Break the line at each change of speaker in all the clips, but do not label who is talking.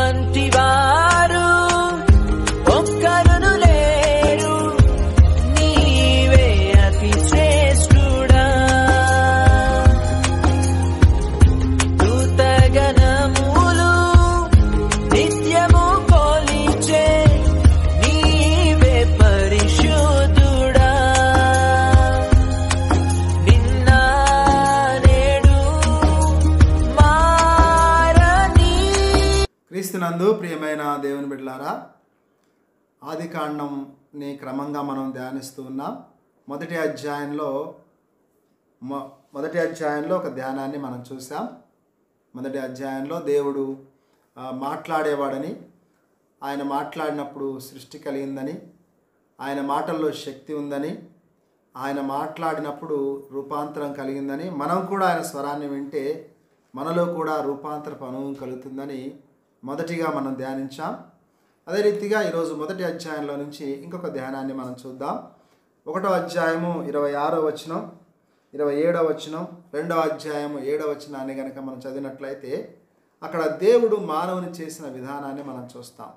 వంటి వారు ఒక్కరును లేరు నీవే అతి శ్రేష్ఠుడా దూతగణములు నిత్యము కొలిచే నీవే పరిశుద్ధుడా నిన్న నేడు మారని
క్రీస్తునందు ప్రియమైన దేవుని బిడ్డలారా ఆది కాండంని క్రమంగా మనం ధ్యానిస్తూ ఉన్నాం మొదటి అధ్యాయంలో మొ మొదటి అధ్యాయంలో ఒక ధ్యానాన్ని మనం చూసాం మొదటి అధ్యాయంలో దేవుడు ఆ, మాట్లాడేవాడని ఆయన మాట్లాడినప్పుడు సృష్టి కలిగిందని ఆయన మాటల్లో శక్తి ఉందని ఆయన మాట్లాడినప్పుడు రూపాంతరం కలిగిందని మనం కూడా ఆయన స్వరాన్ని వింటే మనలో కూడా రూపాంతరపు అనుభవం కలుగుతుందని మొదటిగా మనం ధ్యానించాం అదే రీతిగా ఈరోజు మొదటి అధ్యాయంలో నుంచి ఇంకొక ధ్యానాన్ని మనం చూద్దాం ఒకటో అధ్యాయము ఇరవై ఆరో వచనం ఇరవై ఏడో వచనం రెండో అధ్యాయము ఏడో వచనాన్ని కనుక మనం చదివినట్లయితే అక్కడ దేవుడు మానవుని చేసిన విధానాన్ని మనం చూస్తాం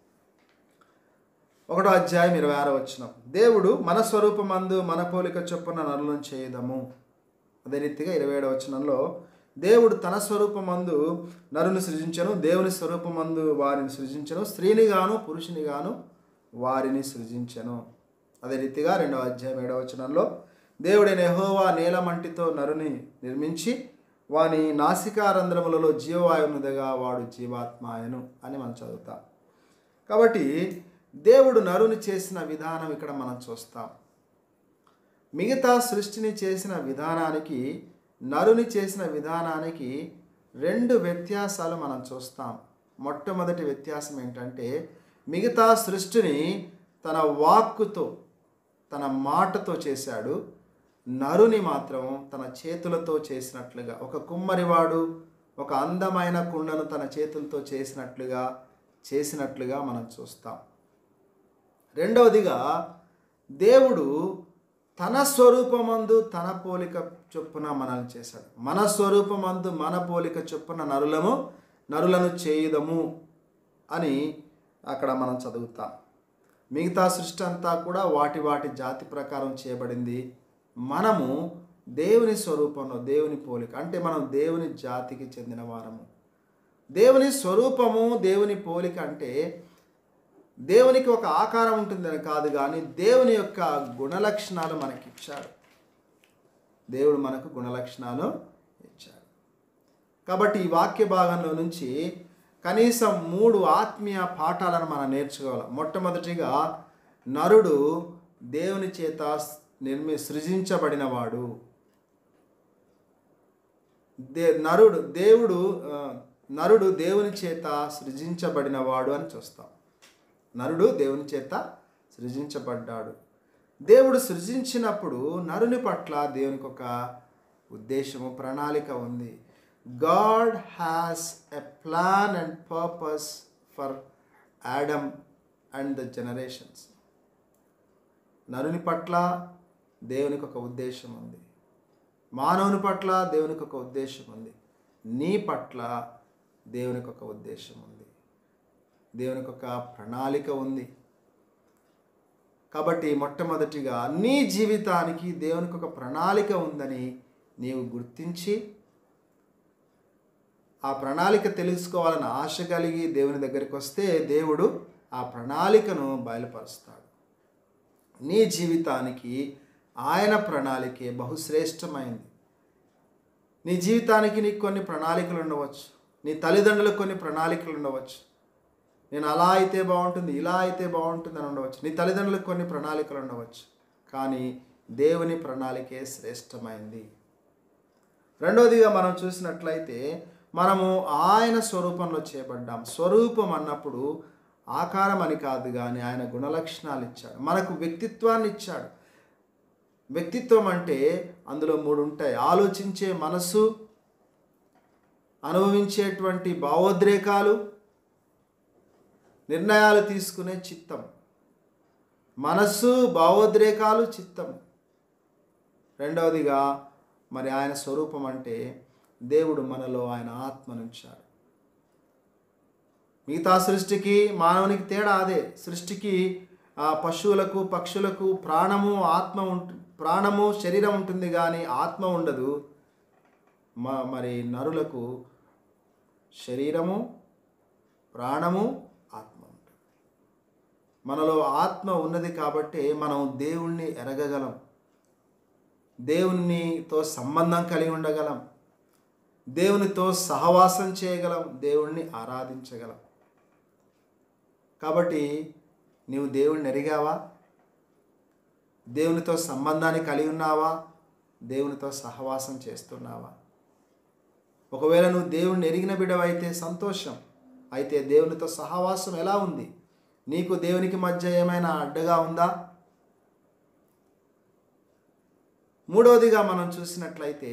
ఒకటో అధ్యాయం ఇరవై ఆరో వచనం దేవుడు మన స్వరూపమందు మన పోలిక చొప్పున నరులను చేయదము అదే రీతిగా ఇరవై ఏడవ వచనంలో దేవుడు తన స్వరూపమందు నరుని సృజించను దేవుని స్వరూపమందు వారిని సృజించను స్త్రీని గాను పురుషుని గాను వారిని సృజించను అదే రీతిగా రెండవ అధ్యాయం ఏడవ వచనంలో దేవుడైన యెహోవా నేలమంటితో నరుని నిర్మించి వాని నాసికారంధ్రములలో జీవవాయువునుదగా వాడు జీవాత్మాయను అని మనం చదువుతాం కాబట్టి దేవుడు నరుని చేసిన విధానం ఇక్కడ మనం చూస్తాం మిగతా సృష్టిని చేసిన విధానానికి నరుని చేసిన విధానానికి రెండు వ్యత్యాసాలు మనం చూస్తాం మొట్టమొదటి వ్యత్యాసం ఏంటంటే మిగతా సృష్టిని తన వాక్కుతో తన మాటతో చేశాడు నరుని మాత్రం తన చేతులతో చేసినట్లుగా ఒక కుమ్మరివాడు ఒక అందమైన కుండను తన చేతులతో చేసినట్లుగా చేసినట్లుగా మనం చూస్తాం రెండవదిగా దేవుడు తన స్వరూపమందు తన పోలిక చొప్పున మనల్ని చేశాడు మన స్వరూపమందు మన పోలిక చొప్పున నరులము నరులను చేయుదము అని అక్కడ మనం చదువుతాం మిగతా సృష్టి అంతా కూడా వాటి వాటి జాతి ప్రకారం చేయబడింది మనము దేవుని స్వరూపంలో దేవుని పోలిక అంటే మనం దేవుని జాతికి చెందిన వారము దేవుని స్వరూపము దేవుని పోలిక అంటే దేవునికి ఒక ఆకారం ఉంటుందని కాదు కానీ దేవుని యొక్క గుణలక్షణాలు మనకి ఇచ్చాడు దేవుడు మనకు గుణలక్షణాలు ఇచ్చాడు కాబట్టి ఈ వాక్య భాగంలో నుంచి కనీసం మూడు ఆత్మీయ పాఠాలను మనం నేర్చుకోవాలి మొట్టమొదటిగా నరుడు దేవుని చేత నిర్మి సృజించబడినవాడు దే నరుడు దేవుడు ఆ, నరుడు దేవుని చేత సృజించబడినవాడు అని చూస్తాం నరుడు దేవుని చేత సృజించబడ్డాడు దేవుడు సృజించినప్పుడు నరుని పట్ల దేవునికి ఒక ఉద్దేశము ప్రణాళిక ఉంది God has a plan and purpose for Adam and the generations నరుని పట్ల దేవునికి ఒక ఉద్దేశం ఉంది మానవుని పట్ల దేవునికి ఒక ఉద్దేశం ఉంది నీ పట్ల దేవునికి ఒక ఉద్దేశం ఉంది దేవునికి ఒక ప్రణాళిక ఉంది కాబట్టి మొట్టమొదటిగా నీ జీవితానికి దేవునికి ఒక ప్రణాళిక ఉందని నీవు గుర్తించి ఆ ప్రణాళిక తెలుసుకోవాలని ఆశ కలిగి దేవుని దగ్గరికి వస్తే దేవుడు ఆ ప్రణాళికను బయలుపరుస్తాడు నీ జీవితానికి ఆయన ప్రణాళికే బహుశ్రేష్టమైంది నీ జీవితానికి నీకు కొన్ని ప్రణాళికలు ఉండవచ్చు నీ తల్లిదండ్రులకు కొన్ని ప్రణాళికలు ఉండవచ్చు నేను అలా అయితే బాగుంటుంది ఇలా అయితే బాగుంటుంది అని ఉండవచ్చు నీ తల్లిదండ్రులకు కొన్ని ప్రణాళికలు ఉండవచ్చు కానీ దేవుని ప్రణాళికే శ్రేష్టమైంది రెండవదిగా మనం చూసినట్లయితే మనము ఆయన స్వరూపంలో చేయబడ్డాం స్వరూపం అన్నప్పుడు ఆకారం అని కాదు కానీ ఆయన గుణలక్షణాలు ఇచ్చాడు మనకు వ్యక్తిత్వాన్ని ఇచ్చాడు వ్యక్తిత్వం అంటే అందులో మూడు ఉంటాయి ఆలోచించే మనసు అనుభవించేటువంటి భావోద్రేకాలు నిర్ణయాలు తీసుకునే చిత్తం మనస్సు భావోద్రేకాలు చిత్తం రెండవదిగా మరి ఆయన స్వరూపం అంటే దేవుడు మనలో ఆయన ఆత్మనుంచాడు మిగతా సృష్టికి మానవునికి తేడా అదే సృష్టికి ఆ, పశువులకు పక్షులకు ప్రాణము ఆత్మ ఉంటు ప్రాణము శరీరం ఉంటుంది కానీ ఆత్మ ఉండదు మ మరి నరులకు శరీరము ప్రాణము ఆత్మ ఉంటుంది మనలో ఆత్మ ఉన్నది కాబట్టి మనం దేవుణ్ణి ఎరగగలం దేవునితో సంబంధం కలిగి ఉండగలం దేవునితో సహవాసం చేయగలం దేవుణ్ణి ఆరాధించగలం కాబట్టి నీవు దేవుణ్ణి ఎరిగావా దేవునితో సంబంధాన్ని కలిగి ఉన్నావా దేవునితో సహవాసం చేస్తున్నావా ఒకవేళ నువ్వు దేవుణ్ణి ఎరిగిన బిడవైతే సంతోషం అయితే దేవునితో సహవాసం ఎలా ఉంది నీకు దేవునికి మధ్య ఏమైనా అడ్డగా ఉందా మూడవదిగా మనం చూసినట్లయితే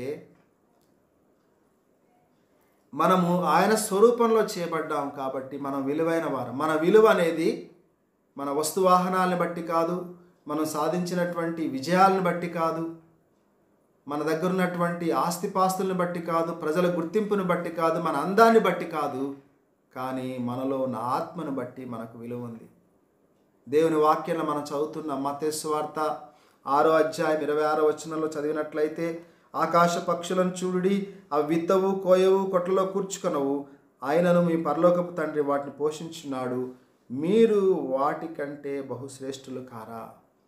మనము ఆయన స్వరూపంలో చేయబడ్డాం కాబట్టి మనం విలువైన వారం మన విలువ అనేది మన వస్తు వాహనాలను బట్టి కాదు మనం సాధించినటువంటి విజయాలను బట్టి కాదు మన దగ్గర ఉన్నటువంటి ఆస్తిపాస్తులను బట్టి కాదు ప్రజల గుర్తింపును బట్టి కాదు మన అందాన్ని బట్టి కాదు కానీ మనలో ఉన్న ఆత్మను బట్టి మనకు విలువ ఉంది దేవుని వాక్యంలో మనం చదువుతున్న మతేసు వార్త ఆరో అధ్యాయం ఇరవై ఆరో వచనంలో చదివినట్లయితే ఆకాశ పక్షులను చూడుడి అవి విత్తవు కోయవు కొట్లలో కూర్చుకొనవు ఆయనను మీ పరలోకపు తండ్రి వాటిని పోషించున్నాడు మీరు వాటికంటే బహుశ్రేష్ఠులు కారా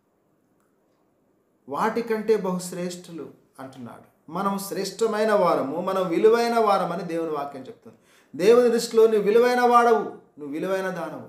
వాటికంటే బహుశ్రేష్ఠులు అంటున్నాడు మనం శ్రేష్టమైన వారము మనం విలువైన వారం అని దేవుని వాక్యం చెప్తుంది దేవుని దృష్టిలో నువ్వు విలువైన వాడవు నువ్వు విలువైన దానవు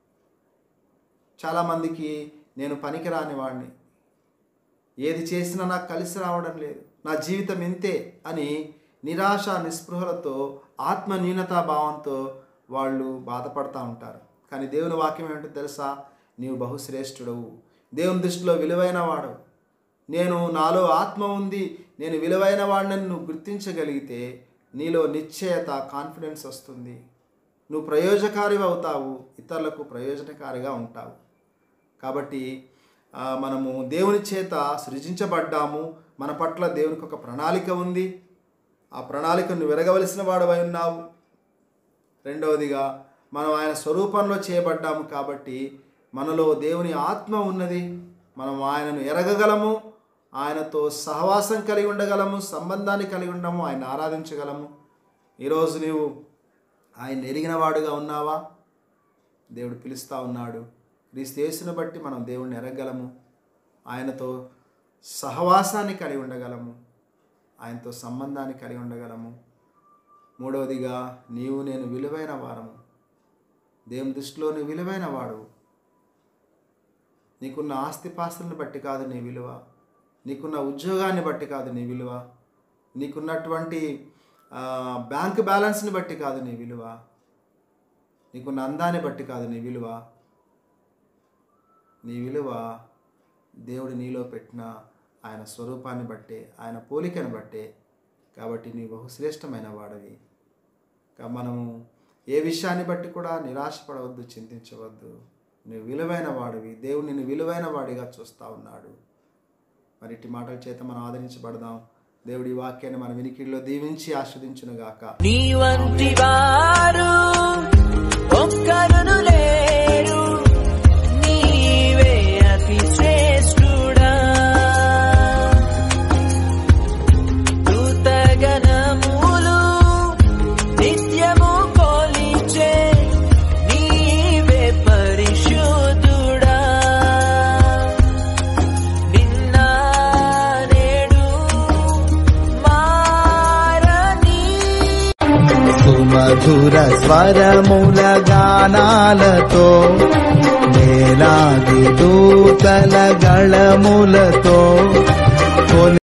చాలామందికి నేను పనికిరాని వాడిని ఏది చేసినా నాకు కలిసి రావడం లేదు నా జీవితం ఇంతే అని నిరాశ నిస్పృహలతో ఆత్మ న్యూనతా భావంతో వాళ్ళు బాధపడతా ఉంటారు కానీ దేవుని వాక్యం ఏమిటో తెలుసా నీవు బహుశ్రేష్ఠుడవు దేవుని దృష్టిలో విలువైన వాడవు నేను నాలో ఆత్మ ఉంది నేను విలువైన వాడిని నువ్వు గుర్తించగలిగితే నీలో నిశ్చయత కాన్ఫిడెన్స్ వస్తుంది నువ్వు ప్రయోజకారి అవుతావు ఇతరులకు ప్రయోజనకారిగా ఉంటావు కాబట్టి ఆ, మనము దేవుని చేత సృజించబడ్డాము మన పట్ల దేవునికి ఒక ప్రణాళిక ఉంది ఆ ప్రణాళికను వెరగవలసిన వాడవై ఉన్నావు రెండవదిగా మనం ఆయన స్వరూపంలో చేయబడ్డాము కాబట్టి మనలో దేవుని ఆత్మ ఉన్నది మనం ఆయనను ఎరగగలము ఆయనతో సహవాసం కలిగి ఉండగలము సంబంధాన్ని కలిగి ఉండము ఆయన ఆరాధించగలము ఈరోజు నీవు ఆయన ఎరిగిన వాడుగా ఉన్నావా దేవుడు పిలుస్తూ ఉన్నాడు క్రీస్తు యేసును బట్టి మనం దేవుణ్ణి ఎరగగలము ఆయనతో సహవాసాన్ని కలిగి ఉండగలము ఆయనతో సంబంధాన్ని కలిగి ఉండగలము మూడవదిగా నీవు నేను విలువైన వారము దేవుని దృష్టిలో నువ్వు విలువైన వాడు నీకున్న ఆస్తిపాస్తులను బట్టి కాదు నీ విలువ నీకున్న ఉద్యోగాన్ని బట్టి కాదు నీ విలువ నీకున్నటువంటి ఆ, బ్యాంక్ బ్యాలెన్స్ని బట్టి కాదు నీ విలువ నీకున్న అందాన్ని బట్టి కాదు నీ విలువ నీ విలువ దేవుడు నీలో పెట్టిన ఆయన స్వరూపాన్ని బట్టే ఆయన పోలికను బట్టే కాబట్టి నీ బహుశ్రేష్టమైన వాడవి కా- మనము ఏ విషయాన్ని బట్టి కూడా నిరాశపడవద్దు చింతించవద్దు నువ్వు విలువైన వాడివి దేవుడు నిన్ను విలువైన వాడిగా చూస్తూ ఉన్నాడు మరి ఇట్టి మాటల చేత మనం ఆదరించబడదాం దేవుడి వాక్యాన్ని మన వినికిడిలో దీవించి ఆస్వాదించునుగాక
నీ వంటి వారు ఒక్కరును లేరు నీవే అతి శ్రేష్ఠుడా దూతగణములు నిత్యము కొలిచే నీవే పరిశుద్ధుడా నిన్న నేడు మారని
సుమధుర స్వరముల గానాలతో వేలాది దూతల గళములతో